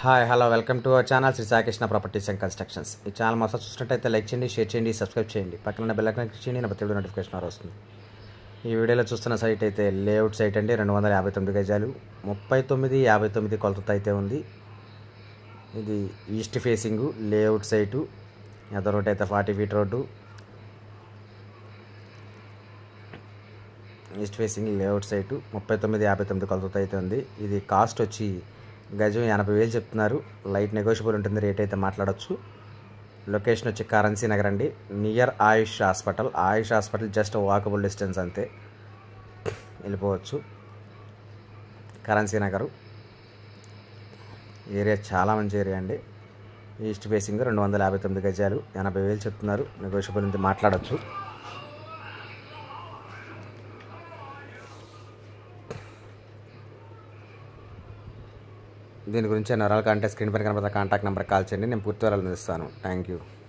hi hello welcome to our channel Shri Saikrishna properties and constructions ఈ channel మొత్తం చూసినట్టయితే like చేయండి షేర్ చేయండి సబ్స్క్రైబ్ చేయండి పక్కన ఉన్న బెల్ ఐకాన్ క్లిక్ చేయండి నా ప్రతి నోటిఫికేషన్ ద్వారా వస్తుంది ఈ వీడియోలో చూస్తున్న సైట్ అయితే లేఅవుట్ సైట్ అండి రెండు వందల యాభై తొమ్మిది గజాలు ముప్పై తొమ్మిది యాభై తొమ్మిది కొలతతో అయితే ఉంది ఇది ఈస్ట్ ఫేసింగ్ లేఅవుట్ సైటు అద రోడ్ అయితే forty feet road east facing layout site ముప్పై తొమ్మిది యాభై తొమ్మిది కొలతతో అయితే ఉంది ఇది కాస్ట్ వచ్చి గజం ఎనభై వేలు చెప్తున్నారు లైట్ నెగోషియబుల్ ఉంటుంది రేట్ అయితే మాట్లాడొచ్చు లొకేషన్ వచ్చి కరెన్సీ నగర్ అండి near Ayush hospital Ayush hospital just walkable distance అంతే వెళ్ళిపోవచ్చు కరెన్సీ నగరు ఏరియా చాలా మంచి ఏరియా అండి ఈస్ట్ ఫేసింగ్ రెండు వందల యాభై తొమ్మిది గజాలు ఎనభై వేలు చెప్తున్నారు నెగోషియబుల్ ఉంది మాట్లాడొచ్చు దీని గురించి నరాలు కంటే స్క్రీన్ పైన కనబడే కాంటాక్ట్ నెంబర్ కాల్ చేయండి నేను పూర్తి వివరాలు ఇస్తాను థ్యాంక్ యూ